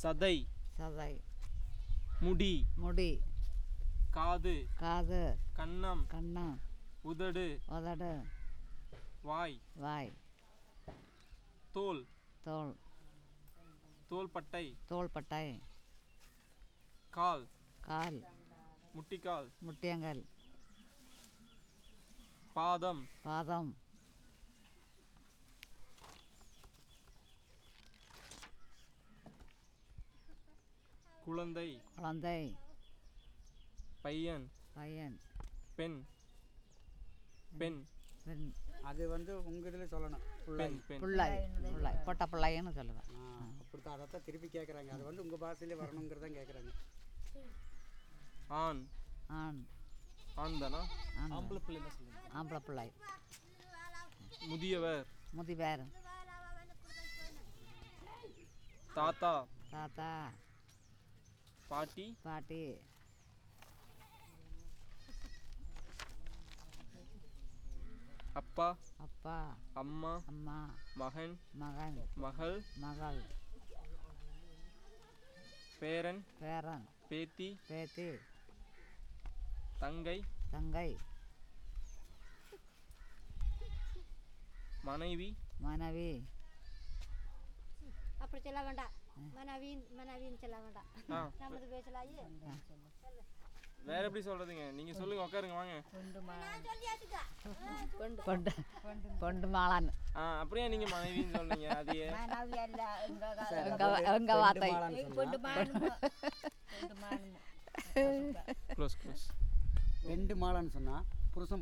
சதை சதை முடி முடி காது காது கன்னம் கண்ணம் உதடு உதடு வாய் வாய் தோல் தோல் தோள்பட்டை தோள்பட்டை கால் கால் முட்டிக்கால் முட்டியங்கல் பாதம் பாதம் குழந்தை குழந்தை பையன் பையன் பெண் பெண் பெண் அது வந்து உங்கள் இதில் சொல்லணும் பிள்ளை பெண் பெண் பிள்ளை பிள்ளை பொட்ட பிள்ளைன்னு சொல்லுவேன் ஆ அப்படித்தான் அதைத்தான் திருப்பி கேட்குறாங்க அது வந்து உங்கள் பாஷையிலே வரணுங்கிறதான் கேட்குறாங்க ஆண் ஆண் ஆண் தானா ஆண் ஆம்பளை பிள்ளை முதியவர் முதிவேர் தாத்தா தாத்தா பாட்டி பாட்டி அப்பா அப்பா அம்மா அம்மா மகன் மகன் மகள் மகள் பேரன் பேரன் பேத்தி பேத்தி தங்கை தங்கை மனைவி மனைவி அப்படி சொல்ல வேண்டாம் மனைவின் மனைவின்னு சொல்ல வேண்டாம் ஆ நமது பேசலாயே வேற எப்படி சொல்றதுங்க நீங்க சொல்லுங்க உட்காருங்க வாங்க பொண்டு பொண்டு மாளான் ஆ அப்படியே நீங்க மனைவின்னு சொல்றீங்க அதையே எங்க எங்க வார்த்தை க்ளோஸ் க்ளோஸ் ரெண்டு மாலைன்னு சொன்னால் புருஷன்